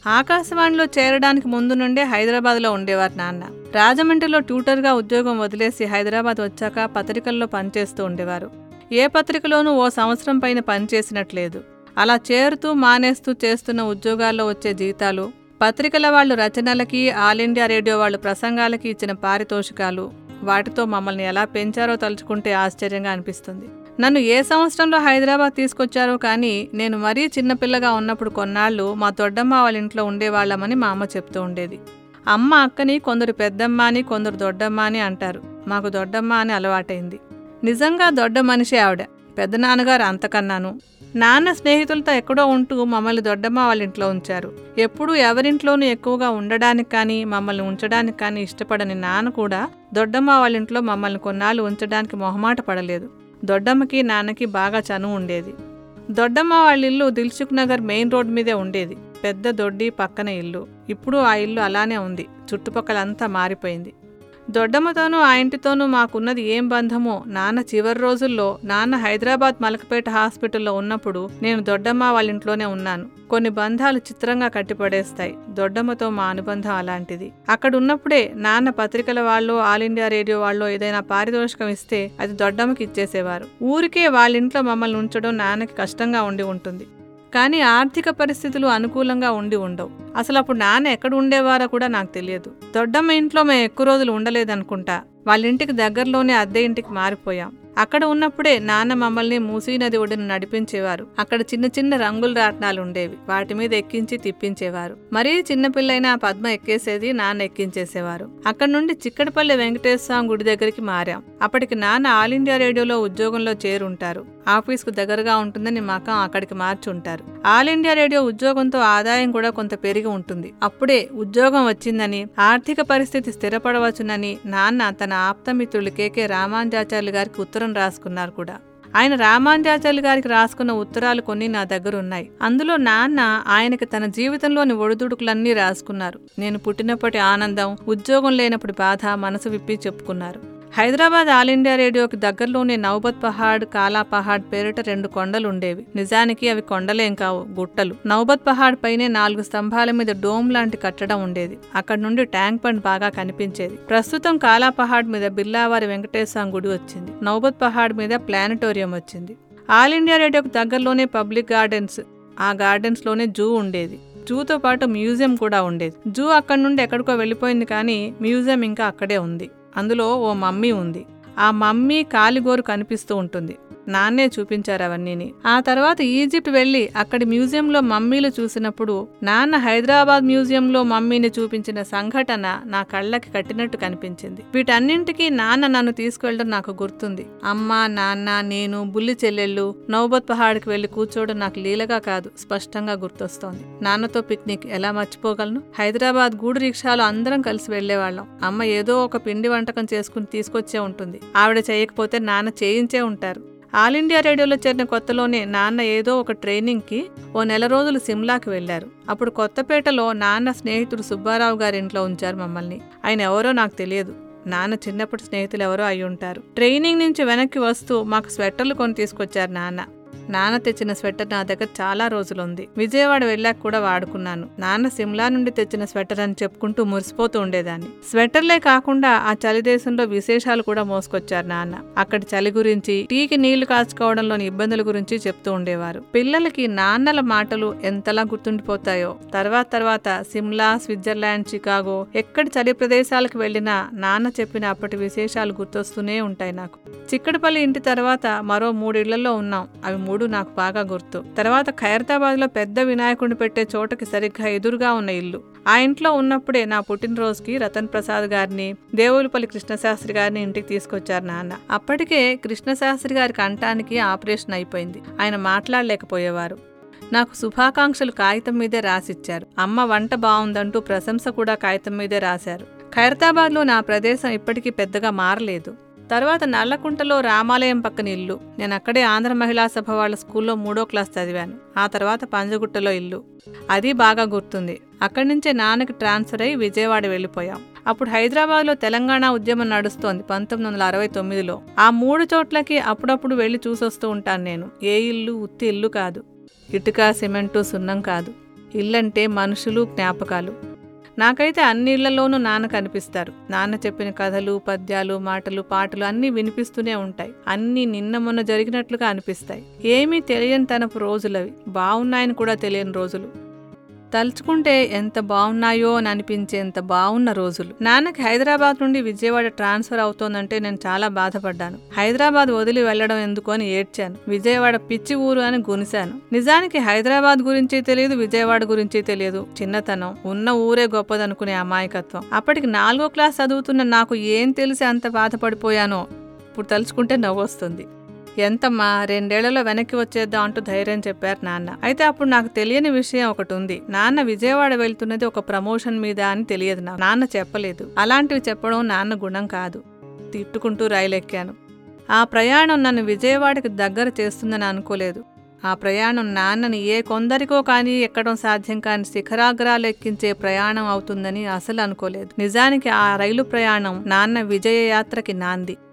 ఆకాశవాణిలో చేరడానికి ముందు నుండే హైదరాబాద్లో ఉండేవారు నాన్న రాజమండ్రిలో ట్యూటర్గా ఉద్యోగం వదిలేసి హైదరాబాద్ వచ్చాక పత్రికల్లో పనిచేస్తూ ఉండేవారు ఏ పత్రికలోనూ ఓ సంవత్సరం పైన పనిచేసినట్లేదు అలా చేరుతూ మానేస్తూ చేస్తున్న ఉద్యోగాల్లో వచ్చే జీతాలు పత్రికల వాళ్ళు రచనలకి ఆల్ ఇండియా రేడియో వాళ్ళు ప్రసంగాలకి ఇచ్చిన పారితోషికాలు వాటితో మమ్మల్ని ఎలా పెంచారో తలుచుకుంటే ఆశ్చర్యంగా అనిపిస్తుంది నన్ను ఏ సంవత్సరంలో హైదరాబాద్ తీసుకొచ్చారో కానీ నేను మరీ చిన్నపిల్లగా ఉన్నప్పుడు కొన్నాళ్ళు మా దొడ్డమ్మ వాళ్ళ ఇంట్లో ఉండేవాళ్ళమని మా అమ్మ చెప్తూ ఉండేది అమ్మ అక్కని కొందరు పెద్దమ్మ అని కొందరు దొడ్డమ్మ అని అంటారు మాకు దొడ్డమ్మ అని అలవాటైంది నిజంగా దొడ్డ మనిషి ఆవిడ పెద్ద నాన్నగారు అంతకన్నాను నాన్న స్నేహితులతో ఎక్కడో ఉంటూ మమ్మల్ని దొడ్డమ్మ వాళ్ళ ఇంట్లో ఉంచారు ఎప్పుడూ ఎవరింట్లోనూ ఎక్కువగా ఉండడానికి కానీ మమ్మల్ని ఉంచడానికి కానీ ఇష్టపడని నాన్న కూడా దొడ్డమ్మ వాళ్ళ ఇంట్లో మమ్మల్ని కొన్నాళ్ళు ఉంచడానికి మొహమాట పడలేదు దొడ్డమ్మకి నాన్నకి బాగా చనువు ఉండేది దొడ్డమ్మ వాళ్ళ ఇల్లు దిల్సుఖ్ నగర్ మెయిన్ రోడ్ మీదే ఉండేది పెద్ద దొడ్డి పక్కన ఇల్లు ఇప్పుడు ఆ ఇల్లు అలానే ఉంది చుట్టుపక్కలంతా మారిపోయింది దొడ్డమ్మతోనూ ఆ ఇంటితోనూ మాకున్నది ఏం బంధమో నాన్న చివరి రోజుల్లో నాన్న హైదరాబాద్ మలకపేట హాస్పిటల్లో ఉన్నప్పుడు నేను దొడ్డమ్మ వాళ్ళ ఇంట్లోనే ఉన్నాను కొన్ని బంధాలు చిత్రంగా కట్టిపడేస్తాయి దొడ్డమ్మతో మా అనుబంధం అలాంటిది అక్కడ ఉన్నప్పుడే నాన్న పత్రికల వాళ్ళు ఆల్ ఇండియా రేడియో వాళ్ళు ఏదైనా పారితోషికం ఇస్తే అది దొడ్డమ్మకి ఇచ్చేసేవారు ఊరికే వాళ్ళ ఇంట్లో మమ్మల్ని ఉంచడం నాన్నకి కష్టంగా ఉండి ఉంటుంది కానీ ఆర్థిక పరిస్థితులు అనుకూలంగా ఉండి ఉండవు అసలు అప్పుడు నాన్న ఎక్కడ ఉండేవారో కూడా నాకు తెలియదు దొడ్డమ్మ ఇంట్లో మేము ఎక్కువ రోజులు ఉండలేదనుకుంటా వాళ్ళ ఇంటికి దగ్గరలోనే అద్దె ఇంటికి మారిపోయాం అక్కడ ఉన్నప్పుడే నాన్న మమ్మల్ని మూసీ నది ఒడిని నడిపించేవారు అక్కడ చిన్న చిన్న రంగుల రాట్నాలు ఉండేవి వాటి మీద ఎక్కించి తిప్పించేవారు మరీ చిన్నపిల్లైన పద్మ ఎక్కేసేది నాన్న ఎక్కించేసేవారు అక్కడ నుండి చిక్కడపల్లి వెంకటేశ్వర స్వామి గుడి దగ్గరికి మారాం అప్పటికి నాన్న ఆల్ ఇండియా రేడియోలో ఉద్యోగంలో చేరుంటారు ఆఫీస్కు దగ్గరగా ఉంటుందని మకం అక్కడికి మార్చి ఉంటారు ఆల్ ఇండియా రేడియో ఉద్యోగంతో ఆదాయం కూడా కొంత పెరిగి ఉంటుంది అప్పుడే ఉద్యోగం వచ్చిందని ఆర్థిక పరిస్థితి స్థిరపడవచ్చునని నాన్న తన ఆప్తమిత్రులు కేకే రామాంజాచార్యులు గారికి ఉత్తరం రాసుకున్నారు కూడా ఆయన రామాంజాచార్యులు గారికి రాసుకున్న ఉత్తరాలు కొన్ని నా దగ్గర ఉన్నాయి అందులో నాన్న ఆయనకి తన జీవితంలోని ఒడిదుడుకులన్నీ రాసుకున్నారు నేను పుట్టినప్పటి ఆనందం ఉద్యోగం లేనప్పుడు బాధ మనసు విప్పి చెప్పుకున్నారు హైదరాబాద్ ఆల్ ఇండియా రేడియోకి దగ్గరలోనే నౌబత్ పహాడ్ కాలా పహాడ్ పేరిట రెండు కొండలు ఉండేవి నిజానికి అవి కొండలేం కావు గుట్టలు నౌబత్ పహాడ్ పైనే నాలుగు స్తంభాల మీద డోమ్ లాంటి కట్టడం ఉండేది అక్కడ నుండి ట్యాంక్ బండ్ బాగా కనిపించేది ప్రస్తుతం కాలా పహాడ్ మీద బిల్లావారి వెంకటేశ్వర గుడి వచ్చింది నౌబత్ పహాడ్ మీద ప్లానటోరియం వచ్చింది ఆల్ ఇండియా రేడియోకి దగ్గరలోనే పబ్లిక్ గార్డెన్స్ ఆ గార్డెన్స్ లోనే జూ ఉండేది జూతో పాటు మ్యూజియం కూడా ఉండేది జూ అక్కడి నుండి ఎక్కడికో వెళ్ళిపోయింది కానీ మ్యూజియం ఇంకా అక్కడే ఉంది అందులో ఓ మమ్మీ ఉంది ఆ మమ్మీ కాలిగోరు కనిపిస్తూ ఉంటుంది నాన్నే చూపించారు అవన్నీని ఆ తర్వాత ఈజిప్ట్ వెళ్లి అక్కడి మ్యూజియంలో మమ్మీలు చూసినప్పుడు నాన్న హైదరాబాద్ మ్యూజియంలో మమ్మీని చూపించిన సంఘటన నా కళ్ళకి కట్టినట్టు కనిపించింది వీటన్నింటికి నాన్న నన్ను తీసుకువెళ్ళడం నాకు గుర్తుంది అమ్మ నాన్న నేను బుల్లి చెల్లెళ్ళు నౌబత్ పహాడ్కి వెళ్లి కూర్చోవడం నాకు లీలగా కాదు స్పష్టంగా గుర్తొస్తోంది నాన్నతో పిక్నిక్ ఎలా మర్చిపోగలను హైదరాబాద్ గూడు రిక్షాలో అందరం కలిసి వెళ్లేవాళ్ళం అమ్మ ఏదో ఒక పిండి వంటకం చేసుకుని తీసుకొచ్చే ఉంటుంది ఆవిడ చేయకపోతే నాన్న చేయించే ఉంటారు ఆల్ ఇండియా రేడియోలో చేరిన కొత్తలోనే నాన్న ఏదో ఒక ట్రైనింగ్కి ఓ నెల రోజులు సిమ్లాకి వెళ్లారు అప్పుడు కొత్తపేటలో నాన్న స్నేహితుడు సుబ్బారావు గారి ఇంట్లో ఉంచారు మమ్మల్ని ఆయన ఎవరో నాకు తెలియదు నాన్న చిన్నప్పటి స్నేహితులు ఎవరో అయి ఉంటారు ట్రైనింగ్ నుంచి వెనక్కి వస్తూ మాకు స్వెట్టర్లు కొని తీసుకొచ్చారు నాన్న నాన్న తెచ్చిన స్వెటర్ నా దగ్గర చాలా రోజులుంది విజయవాడ వెళ్ళాక కూడా వాడుకున్నాను నాన్న సిమ్లా నుండి తెచ్చిన స్వెటర్ అని చెప్పుకుంటూ మురిసిపోతూ ఉండేదాన్ని స్వెటర్లే కాకుండా ఆ చలి దేశంలో విశేషాలు కూడా మోసుకొచ్చారు నాన్న అక్కడి చలి గురించి టీకి నీళ్లు కాచుకోవడంలోని ఇబ్బందుల గురించి చెప్తూ ఉండేవారు పిల్లలకి నాన్నల మాటలు ఎంతలా గుర్తుండిపోతాయో తర్వాత తర్వాత సిమ్లా స్విట్జర్లాండ్ చికాగో ఎక్కడి చలి ప్రదేశాలకు వెళ్ళినా నాన్న చెప్పిన అప్పటి విశేషాలు గుర్తొస్తూనే ఉంటాయి నాకు చిక్కడపల్లి ఇంటి తర్వాత మరో మూడిళ్లలో ఉన్నాం అవి మూడు నాకు బాగా గుర్తు తర్వాత ఖైరతాబాద్ లో పెద్ద వినాయకుడిని పెట్టే చోటకి సరిగ్గా ఎదురుగా ఉన్న ఇల్లు ఆ ఇంట్లో ఉన్నప్పుడే నా పుట్టినరోజుకి రతన్ ప్రసాద్ గారిని దేవులపల్లి కృష్ణశాస్త్రి గారిని ఇంటికి తీసుకొచ్చారు నాన్న అప్పటికే కృష్ణశాస్త్రి గారి కంఠానికి ఆపరేషన్ అయిపోయింది ఆయన మాట్లాడలేకపోయేవారు నాకు శుభాకాంక్షలు కాగితం మీదే రాసిచ్చారు అమ్మ వంట బాగుందంటూ ప్రశంస కూడా కాగితం మీదే రాశారు ఖైరతాబాద్లో నా ప్రదేశం ఇప్పటికీ పెద్దగా మారలేదు తర్వాత నల్లకుంటలో రామాలయం పక్కన ఇల్లు నేను అక్కడే ఆంధ్ర మహిళా సభ వాళ్ళ స్కూల్లో మూడో క్లాస్ చదివాను ఆ తర్వాత పంజగుట్టలో ఇల్లు అది బాగా గుర్తుంది అక్కడి నుంచే నాన్నకి ట్రాన్స్ఫర్ అయి విజయవాడ వెళ్ళిపోయాం అప్పుడు హైదరాబాద్లో తెలంగాణ ఉద్యమం నడుస్తోంది పంతొమ్మిది వందల అరవై తొమ్మిదిలో ఆ మూడు చోట్లకి అప్పుడప్పుడు వెళ్ళి చూసొస్తూ ఉంటాను నేను ఏ ఇల్లు ఉత్తి ఇల్లు కాదు ఇటుక సిమెంటు సున్నం కాదు ఇల్లంటే మనుషులు జ్ఞాపకాలు నాకైతే అన్ని ఇళ్లలోనూ నాన్న కనిపిస్తారు నాన్న చెప్పిన కథలు పద్యాలు మాటలు పాటలు అన్నీ వినిపిస్తూనే ఉంటాయి అన్నీ నిన్న మొన్న జరిగినట్లుగా అనిపిస్తాయి ఏమీ తెలియని తనపు రోజులవి బాగున్నాయని కూడా తెలియని రోజులు తలుచుకుంటే ఎంత బాగున్నాయో అని అనిపించేంత బాగున్న రోజులు నాన్నకి హైదరాబాద్ నుండి విజయవాడ ట్రాన్స్ఫర్ అవుతోందంటే నేను చాలా బాధపడ్డాను హైదరాబాద్ వదిలి వెళ్లడం ఎందుకు అని ఏడ్చాను విజయవాడ పిచ్చి ఊరు అని గునిశాను నిజానికి హైదరాబాద్ గురించి తెలియదు విజయవాడ గురించి తెలియదు చిన్నతనం ఉన్న ఊరే గొప్పదనుకునే అమాయకత్వం అప్పటికి నాలుగో క్లాస్ చదువుతున్న నాకు ఏం తెలిసి అంత బాధపడిపోయానో ఇప్పుడు తలుచుకుంటే నవ్వొస్తుంది ఎంతమ్మా రెండేళ్లలో వెనక్కి వచ్చేద్దాం అంటూ ధైర్యం చెప్పారు నాన్న అయితే అప్పుడు నాకు తెలియని విషయం ఒకటి ఉంది నాన్న విజయవాడ వెళ్తున్నది ఒక ప్రమోషన్ మీద అని తెలియదు నాకు నాన్న చెప్పలేదు అలాంటివి చెప్పడం నాన్న గుణం కాదు తిట్టుకుంటూ రైలెక్కాను ఆ ప్రయాణం నన్ను విజయవాడకి దగ్గర చేస్తుందని అనుకోలేదు ఆ ప్రయాణం నాన్నని ఏ కొందరికో కానీ ఎక్కడం సాధ్యం కాని శిఖరాగ్రాలు ఎక్కించే ప్రయాణం అవుతుందని అసలు అనుకోలేదు నిజానికి ఆ రైలు ప్రయాణం నాన్న విజయ యాత్రకి నాంది